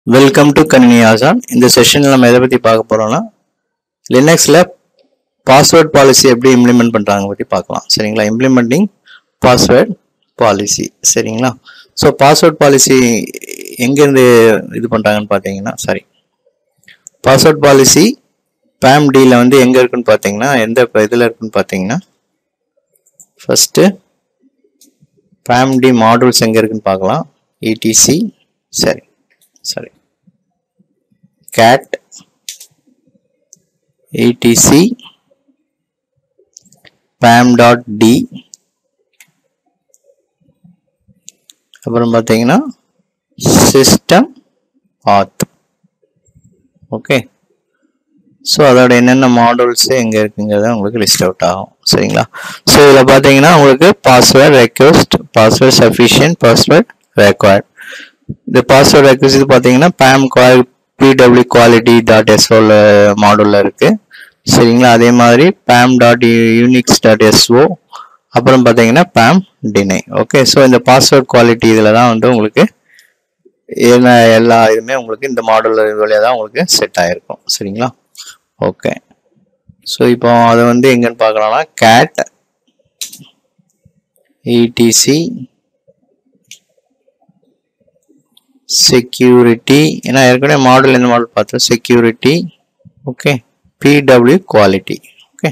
welcome to கணினி ஆசான் இந்த செஷனில் நம்ம எதை பற்றி பார்க்க போகிறோம்னா லினக்ஸில் பாஸ்வேர்ட் பாலிசி எப்படி இம்ப்ளிமெண்ட் பண்ணுறாங்க பற்றி பார்க்கலாம் சரிங்களா இம்ப்ளிமெண்டிங் பாஸ்வேர்ட் பாலிசி சரிங்களா ஸோ பாஸ்வேர்ட் பாலிசி எங்கேருந்து இது பண்ணுறாங்கன்னு பார்த்தீங்கன்னா சாரி பாஸ்வேர்ட் பாலிசி பேம் டியில் வந்து எங்கே இருக்குன்னு பார்த்தீங்கன்னா எந்த இதில் இருக்குன்னு பார்த்தீங்கன்னா ஃபஸ்ட்டு பேம் டி மாடல்ஸ் எங்கே இருக்குன்னு பார்க்கலாம் இடிசி சரி சரி cat etc pam dot d அப்புறம் பார்த்தீங்கன்னா சிஸ்டம் ஆத் ஓகே ஸோ அதோட என்னென்ன மாடல்ஸ் எங்கே இருக்குங்கிறத உங்களுக்கு லிஸ்ட் அவுட் ஆகும் சரிங்களா ஸோ இதில் பார்த்தீங்கன்னா உங்களுக்கு password request password sufficient password required இந்த பாஸ்வேர்ட் ரெக்வஸ்ட் இது பார்த்தீங்கன்னா pam qual P W quality dot எஸ்ஓல மாடலில் இருக்குது சரிங்களா அதே மாதிரி pam dot unix dot S O அப்புறம் பார்த்தீங்கன்னா பேம் டினை ஓகே ஸோ இந்த பாஸ்வேர்ட் குவாலிட்டி இதில் தான் வந்து உங்களுக்கு என்ன எல்லா இதுவுமே உங்களுக்கு இந்த மாடல் வழியாக தான் உங்களுக்கு செட் ஆகிருக்கும் சரிங்களா ஓகே ஸோ இப்போ அதை வந்து எங்கன்னு பார்க்கலாம்னா கேட் இடிசி செக்யூரிட்டி ஏன்னா ஏற்கனவே மாடல் எந்த மாடல் பார்த்தோம் security okay P W quality okay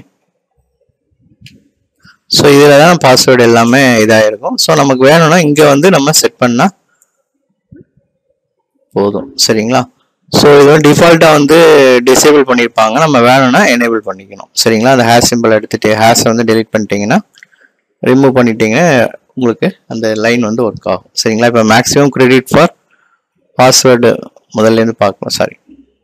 so இதில் தான் பாஸ்வேர்டு எல்லாமே இதாக இருக்கும் ஸோ நமக்கு வேணும்னா இங்கே வந்து நம்ம செட் பண்ணால் போதும் சரிங்களா ஸோ இது வந்து டிஃபால்ட்டாக வந்து டிசேபிள் பண்ணியிருப்பாங்க நம்ம வேணும்னா எனேபிள் பண்ணிக்கணும் சரிங்களா அந்த ஹேர் சிம்பிள் எடுத்துகிட்டு ஹேர்ஸை வந்து டெலிட் பண்ணிட்டீங்கன்னா ரிமூவ் பண்ணிட்டீங்கன்னா உங்களுக்கு அந்த லைன் வந்து ஒர்க் ஆகும் சரிங்களா இப்போ மேக்ஸிமம் கிரெடிட் ஃபார் பாஸ்வேர்டு முதல்லேருந்து பார்க்கணும் சாரி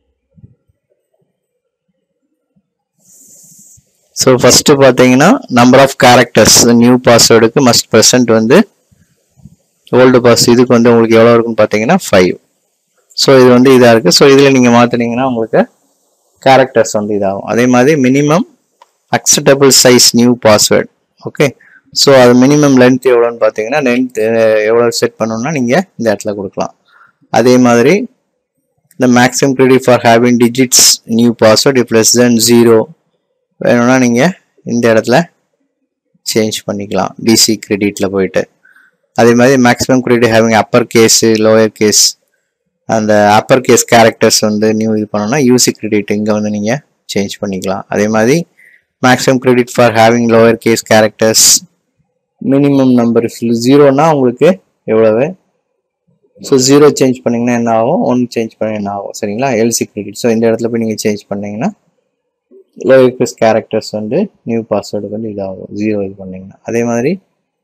ஸோ ஃபஸ்ட்டு பார்த்தீங்கன்னா நம்பர் ஆஃப் கேரக்டர்ஸ் நியூ பாஸ்வேர்டுக்கு மஸ்ட் ப்ரெசன்ட் வந்து ஓல்டு பாஸ் இதுக்கு வந்து உங்களுக்கு எவ்வளோ இருக்குன்னு பார்த்தீங்கன்னா ஃபைவ் ஸோ இது வந்து இதாக இருக்குது ஸோ இதில் நீங்கள் மாற்றினீங்கன்னா உங்களுக்கு கேரக்டர்ஸ் வந்து இதாகும் அதே மாதிரி minimum acceptable size new password okay so அது மினிமம் லென்த் எவ்வளோன்னு பார்த்தீங்கன்னா லென்த் எவ்வளோ செட் பண்ணணும்னா நீங்கள் இந்த இடத்துல கொடுக்கலாம் அதே மாதிரி இந்த maximum credit for having digits new password if less than zero வேணும்னா நீங்கள் இந்த இடத்துல சேஞ்ச் பண்ணிக்கலாம் டிசி கிரெடிட்டில் போயிட்டு அதே மாதிரி maximum credit having upper case lower case அந்த அப்பர் கேஸ் கேரக்டர்ஸ் வந்து நியூ இது பண்ணோம்னா யூசி கிரெடிட் இங்கே வந்து நீங்கள் சேஞ்ச் பண்ணிக்கலாம் அதே மாதிரி maximum credit for having lower case characters minimum number ஜீரோனா உங்களுக்கு எவ்வளவு ஸோ ஜீரோ சேஞ்ச் பண்ணிங்கன்னா என்ன ஆகும் ஒன் சேஞ்ச் பண்ண என்ன ஆகும் சரிங்களா எல்சி கிரெடிட் ஸோ இந்த இடத்துல போய் நீங்கள் சேஞ்ச் பண்ணீங்கன்னா லோயர் கேஸ் கேரக்டர்ஸ் வந்து நியூ பாஸ்வேர்டுக்கு வந்து இதாகும் ஜீரோ இது பண்ணீங்கன்னா அதே மாதிரி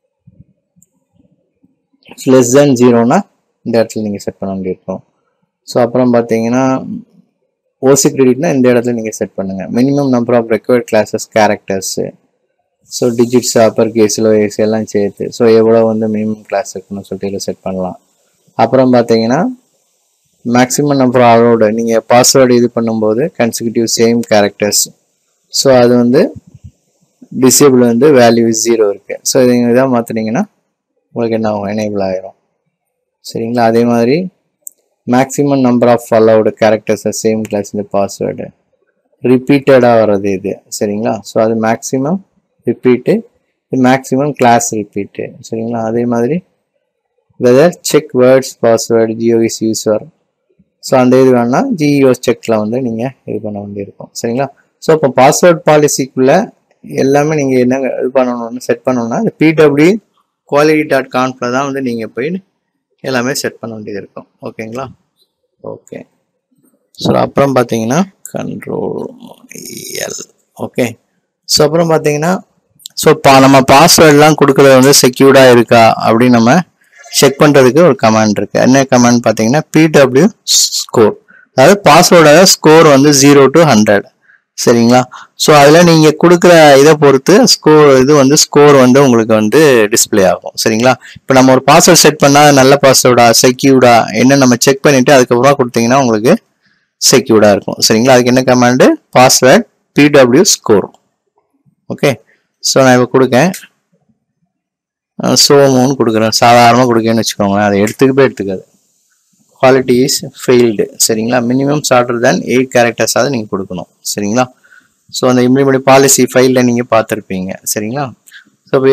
லெஸ் தென் ஜீரோனா இந்த இடத்துல நீங்கள் செட் பண்ண வேண்டியிருக்கும் ஸோ அப்புறம் பார்த்தீங்கன்னா ஓசி கிரெடிட்னா இந்த இடத்துல நீங்கள் செட் பண்ணுங்கள் minimum number of required classes characters so digits upper case lowers எல்லாம் சேர்த்து ஸோ எவ்வளோ வந்து மினிமம் கிளாஸ் இருக்குன்னு சொல்லிட்டு இதில் செட் பண்ணலாம் அப்புறம் பார்த்தீங்கன்னா மேக்ஸிமம் நம்பர் அலோடு நீங்கள் பாஸ்வேர்டு இது பண்ணும்போது கன்சிக்யூட்டிவ் சேம் கேரக்டர்ஸ் ஸோ அது வந்து டிசேபிள் வந்து வேல்யூ ஜீரோ இருக்குது ஸோ இது இதாக மாற்றினீங்கன்னா உங்களுக்கு என்ன ஆகும் எனேபிள் ஆகிரும் சரிங்களா அதே மாதிரி maximum number of allowed characters same class இந்த பாஸ்வேர்டு ரிப்பீட்டடாக வர்றது இது சரிங்களா ஸோ அது மேக்ஸிமம் ரிப்பீட்டு இது மேக்ஸிமம் கிளாஸ் ரிப்பீட்டு சரிங்களா அதே மாதிரி வெதர் செக் வேர்ட்ஸ் பாஸ்வேர்டு ஜியோஇஸ் யூஸர் ஸோ அந்த இது வேணால் ஜியோஸ் செக்கில் வந்து நீங்கள் இது பண்ண வேண்டியிருக்கும் சரிங்களா ஸோ இப்போ பாஸ்வேர்ட் பாலிசிக்குள்ளே எல்லாமே நீங்கள் என்ன இது பண்ணணும்னு செட் பண்ணணும்னா பிடபிள்யூ குவாலிட்டி டாட் கான்ஃபில் தான் வந்து நீங்கள் போய் எல்லாமே செட் பண்ண வேண்டியது இருக்கும் ஓகேங்களா ஓகே ஸோ அப்புறம் பார்த்தீங்கன்னா கண்ட்ரோல் எல் ஓகே ஸோ அப்புறம் பார்த்தீங்கன்னா ஸோ பா நம்ம பாஸ்வேர்ட்லாம் கொடுக்குறது வந்து செக்யூர்டாக இருக்கா அப்படின்னு நம்ம செக் பண்ணுறதுக்கு ஒரு கமாண்ட் இருக்குது என்ன கமாண்ட் பார்த்தீங்கன்னா பிடபிள்யூ ஸ்கோர் அதாவது பாஸ்வேர்டோட ஸ்கோர் வந்து ஜீரோ டு ஹண்ட்ரட் சரிங்களா ஸோ அதில் நீங்கள் கொடுக்குற இதை பொறுத்து ஸ்கோர் இது வந்து ஸ்கோர் வந்து உங்களுக்கு வந்து டிஸ்பிளே ஆகும் சரிங்களா இப்போ நம்ம ஒரு பாஸ்வேர்ட் செட் பண்ணால் நல்ல பாஸ்வேர்டா செக்யூர்டா என்ன நம்ம செக் பண்ணிவிட்டு அதுக்கப்புறம் கொடுத்தீங்கன்னா உங்களுக்கு செக்யூர்டாக இருக்கும் சரிங்களா அதுக்கு என்ன command password P W score okay so நான் இப்போ கொடுக்கேன் சோமுன்னு கொடுக்குறேன் சாதாரணமாக கொடுக்கேன்னு வச்சுக்கோங்களேன் அதை எடுத்துக்கவே எடுத்துக்காது குவாலிட்டி இஸ் ஃபெயில்டு சரிங்களா மினிமம் ஷார்ட்டர் தேன் எயிட் கேரக்டர்ஸாவது நீங்கள் கொடுக்கணும் சரிங்களா ஸோ அந்த இம்ப்ளிமெண்ட் பாலிசி ஃபைலில் நீங்கள் பார்த்துருப்பீங்க சரிங்களா ஸோ இப்போ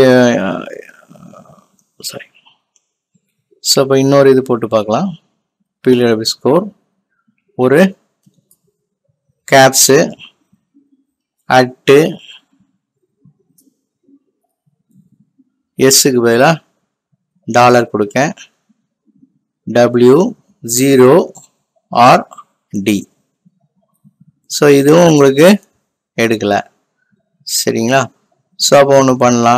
சாரி ஸோ இப்போ இன்னொரு இது போட்டு பார்க்கலாம் பீரியட் ஸ்கோர் ஒரு கேப்ஸு அட்டு எஸ்ஸுக்கு பதிலாக டாலர் கொடுக்கேன் W zero R D so இதுவும் உங்களுக்கு எடுக்கலை சரிங்களா ஸோ அப்போ ஒன்று பண்ணலாம்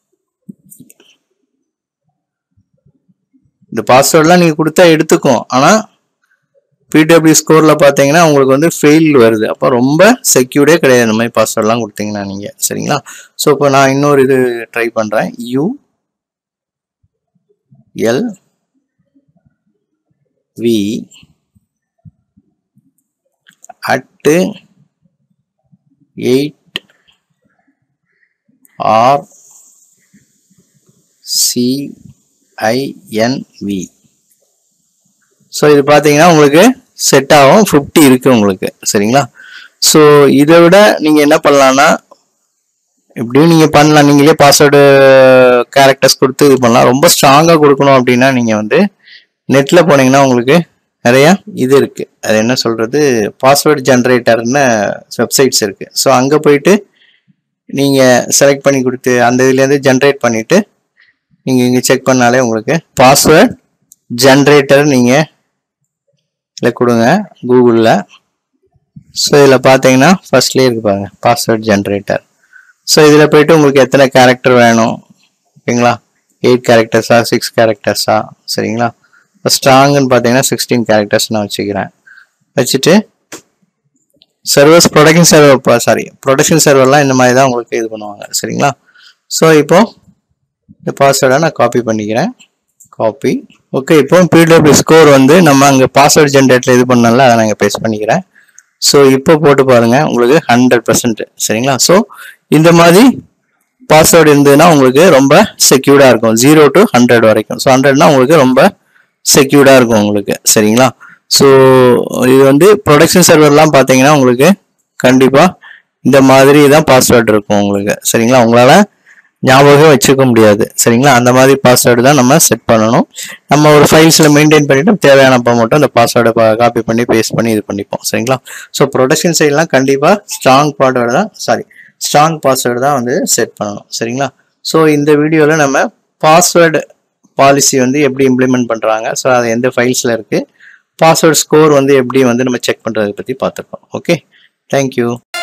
இந்த பாஸ்வேர்ட்லாம் நீங்கள் கொடுத்தா எடுத்துக்கும் ஆனால் பிடபிள்யூ ஸ்கோரில் பார்த்தீங்கன்னா உங்களுக்கு வந்து ஃபெயில் வருது அப்போ ரொம்ப செக்யூர்டே கிடையாது இந்த மாதிரி பாஸ்வேர்ட்லாம் கொடுத்தீங்கன்னா நீங்கள் சரிங்களா ஸோ இப்போ நான் இன்னொரு இது ட்ரை பண்ணுறேன் U L V at eight R C I N V so இது பார்த்தீங்கன்னா உங்களுக்கு செட் ஆகும் ஃபிஃப்டி இருக்கு உங்களுக்கு சரிங்களா ஸோ இதை விட நீங்கள் என்ன பண்ணலாம்னா இப்படியும் நீங்கள் பண்ணலாம் நீங்களே பாஸ்வேர்டு கேரக்டர்ஸ் கொடுத்து இது பண்ணலாம் ரொம்ப ஸ்ட்ராங்காக கொடுக்கணும் அப்படின்னா நீங்கள் வந்து நெட்டில் போனீங்கன்னா உங்களுக்கு நிறையா இது இருக்குது அது என்ன சொல்கிறது பாஸ்வேர்டு ஜென்ரேட்டர்னு வெப்சைட்ஸ் இருக்குது ஸோ அங்கே போயிட்டு நீங்கள் செலக்ட் பண்ணி கொடுத்து அந்த இதுலேருந்து ஜென்ரேட் பண்ணிவிட்டு நீங்கள் இங்கே செக் பண்ணாலே உங்களுக்கு பாஸ்வேர்ட் ஜென்ரேட்டர் நீங்கள் இதில் கொடுங்க கூகுளில் ஸோ இதில் பார்த்தீங்கன்னா ஃபர்ஸ்ட்லேயே இருக்கு பாருங்க பாஸ்வேர்ட் ஜென்ரேட்டர் ஸோ இதில் போயிட்டு உங்களுக்கு எத்தனை கேரக்டர் வேணும் ஓகேங்களா எயிட் கேரக்டர்ஸா சிக்ஸ் கேரக்டர்ஸா சரிங்களா இப்போ ஸ்ட்ராங்குன்னு பார்த்தீங்கன்னா சிக்ஸ்டீன் கேரக்டர்ஸ் நான் வச்சுக்கிறேன் வச்சுட்டு servers production server sorry production சர்வர்லாம் இந்த மாதிரி தான் உங்களுக்கு இது பண்ணுவாங்க சரிங்களா ஸோ இப்போ இந்த பாஸ்வேர்டை நான் காப்பி பண்ணிக்கிறேன் காப்பி ஓகே இப்போ பிடபிள்யூ ஸ்கோர் வந்து நம்ம அங்கே பாஸ்வேர்ட் ஜென்ரேட்டில் இது பண்ணல அதை நான் இங்கே பேஸ்ட் பண்ணிக்கிறேன் ஸோ இப்போ போட்டு பாருங்க உங்களுக்கு ஹண்ட்ரட் பர்சன்ட் சரிங்களா ஸோ இந்த மாதிரி பாஸ்வேர்டு இருந்ததுன்னா உங்களுக்கு ரொம்ப செக்யூர்டாக இருக்கும் ஜீரோ டு ஹண்ட்ரட் வரைக்கும் ஸோ ஹண்ட்ரட்னா உங்களுக்கு ரொம்ப செக்யூர்டாக இருக்கும் உங்களுக்கு சரிங்களா ஸோ இது வந்து ப்ரொடக்ஷன் சர்வர்லாம் பார்த்தீங்கன்னா உங்களுக்கு கண்டிப்பாக இந்த மாதிரி தான் பாஸ்வேர்டு இருக்கும் உங்களுக்கு சரிங்களா உங்களால் ஞாபகம் வச்சுக்க முடியாது சரிங்களா அந்த மாதிரி பாஸ்வேர்டு தான் நம்ம செட் பண்ணணும் நம்ம ஒரு ஃபைல்ஸில் மெயின்டைன் பண்ணிட்டு தேவையானப்போ மட்டும் அந்த பாஸ்வேர்டை காப்பி பண்ணி பேஸ்ட் பண்ணி இது பண்ணிப்போம் சரிங்களா ஸோ ப்ரொடக்ஷன் சைட்லாம் கண்டிப்பாக ஸ்ட்ராங் பாஸ்வேர்டு தான் சாரி ஸ்ட்ராங் பாஸ்வேர்டு தான் வந்து செட் பண்ணணும் சரிங்களா ஸோ இந்த வீடியோவில் நம்ம பாஸ்வேர்டு பாலிசி வந்து எப்படி இம்ப்ளிமெண்ட் பண்ணுறாங்க ஸோ அது எந்த ஃபைல்ஸில் இருக்குது பாஸ்வேர்ட் ஸ்கோர் வந்து எப்படி வந்து நம்ம செக் பண்ணுறதை பற்றி பார்த்துருக்கோம் ஓகே தேங்க்யூ